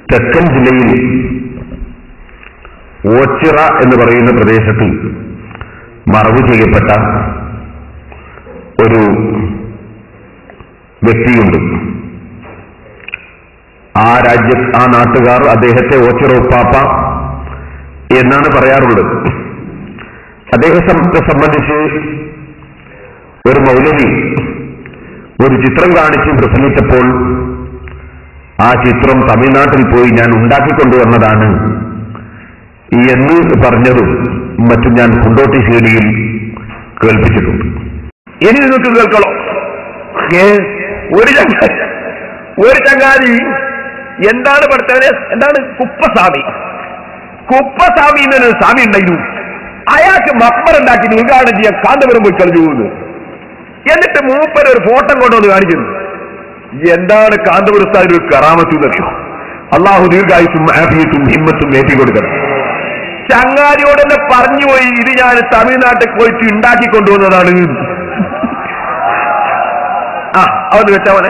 തെക്കൻ ജില്ലയിൽ ഓച്ചിറ എന്ന് പറയുന്ന പ്രദേശത്ത് മറവ് ചെയ്യപ്പെട്ട ഒരു വ്യക്തിയുണ്ട് ആ രാജ്യ ആ നാട്ടുകാർ അദ്ദേഹത്തെ ഓച്ചിറ ഉപ്പാപ്പ എന്നാണ് പറയാറുള്ളത് അദ്ദേഹത്തെ സംബന്ധിച്ച് ഒരു മൗലവി ഒരു ചിത്രം കാണിച്ച് പ്രസംഗിച്ചപ്പോൾ ആ ചിത്രം തമിഴ്നാട്ടിൽ പോയി ഞാൻ ഉണ്ടാക്കിക്കൊണ്ടുവന്നതാണ് എന്ന് പറഞ്ഞതും മറ്റും ഞാൻ കുണ്ടോട്ടി ശൈലിയിൽ കേൾപ്പിച്ചിട്ടുണ്ട് ഇനി നിങ്ങൾക്ക് കേൾക്കണോ ഏ, ഒരു ചങ്ങാതി ഒരു ചങ്ങാതി എന്താണ് പഠിത്തവനെ എന്താണ് കുപ്പസ്വാമി കുപ്പസ്വാമി എന്നൊരു സ്വാമി ഉണ്ടായിരുന്നു അയാൾക്ക് മക്ബർ ഉണ്ടാക്കി ഉദ്ഘാടനം ചെയ്യാൻ കാന്തപുരം പോയി കളിച്ചു പോകുന്നു എന്നിട്ട് മൂപ്പര് ഒരു ഫോട്ടോ കൊണ്ടുവന്ന് കാണിക്കുന്നു എന്താണ് കാന്തപുരസ്ഥാൻ ഒരു കറാമത്ത് എന്നറിയോ അള്ളാഹു ദീർഘായുസും ആഫിയത്തും ഹിമ്മത്തും ഏറ്റി കൊടുക്കണം ചങ്ങാതിയോട് തന്നെ പറഞ്ഞു പോയി ഇത് ഞാൻ തമിഴ്നാട്ടിൽ പോയിട്ട് ഉണ്ടാക്കി കൊണ്ടുവന്നതാണ് ആ അവന്ന് വെച്ചവനെ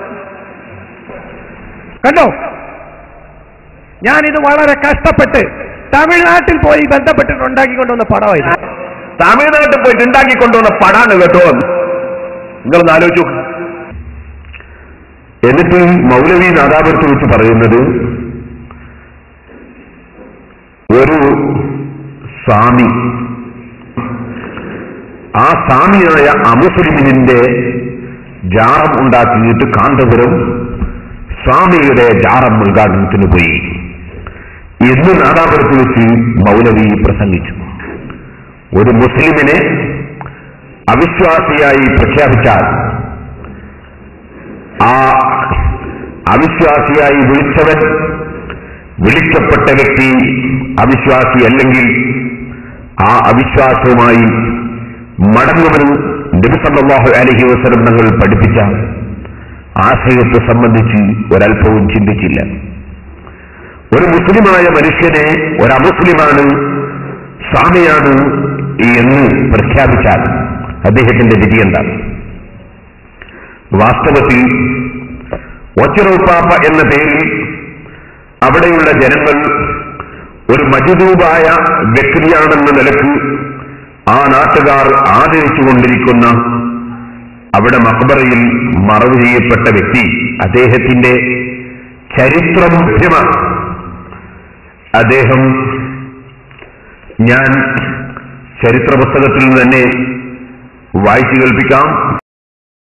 കണ്ടോ ഞാനിത് വളരെ കഷ്ടപ്പെട്ട് തമിഴ്നാട്ടിൽ പോയി ബന്ധപ്പെട്ടിട്ട് ഉണ്ടാക്കിക്കൊണ്ടുവന്ന പടമായിരുന്നു തമിഴ്നാട്ടിൽ പോയിട്ട് ഉണ്ടാക്കി കൊണ്ടുവന്ന പടാണ് കേട്ടോ നിങ്ങളൊന്ന് ആലോചിച്ചു നോക്ക്. എന്നിട്ട് മൗലവി നാദാപുരത്ത് വെച്ച് പറയുന്നത് ഒരു സ്വാമി ആ സ്വാമിയായ അമുസ്ലിമിന്റെ ജാറം ഉണ്ടാക്കിയിട്ട് കാന്തപുരം സ്വാമിയുടെ ജാറം ഉദ്ഘാടനത്തിന് പോയി എന്ന് നാദാപുരത്ത് വെച്ച് മൗലവി പ്രസംഗിച്ചു ഒരു മുസ്ലിമിനെ അവിശ്വാസിയായി പ്രഖ്യാപിച്ചാൽ ആ അവിശ്വാസിയായി വിളിച്ചവൻ വിളിക്കപ്പെട്ട വ്യക്തി അവിശ്വാസി അല്ലെങ്കിൽ ആ അവിശ്വാസവുമായി മടങ്ങുമെന്ന് നബിസല്ലാഹു അലഹി വസ്ലം തങ്ങൾ പഠിപ്പിച്ച ആശയത്തെ സംബന്ധിച്ച് ഒരല്പവും ചിന്തിച്ചില്ല ഒരു മുസ്ലിമായ മനുഷ്യനെ ഒരു അമുസ്ലിമാണ് സ്വാമിയാണ് എന്ന് പ്രഖ്യാപിച്ചാൽ അദ്ദേഹത്തിന്റെ വിധി എന്താണ് വാസ്തവത്തിൽ ഒച്ചറൂപ്പാപ്പ എന്ന പേരിൽ അവിടെയുള്ള ജനങ്ങൾ ഒരു മജിദൂബായ വ്യക്തിയാണെന്ന നിലക്ക് ആ നാട്ടുകാർ ആദരിച്ചുകൊണ്ടിരിക്കുന്ന അവിടെ മക്ബറയിൽ മറവ് ചെയ്യപ്പെട്ട വ്യക്തി അദ്ദേഹത്തിന്റെ ചരിത്രം ലഭ്യമാണ് അദ്ദേഹം ഞാൻ ചരിത്ര പുസ്തകത്തിൽ നിന്ന് തന്നെ വായിച്ചു കേൾപ്പിക്കാം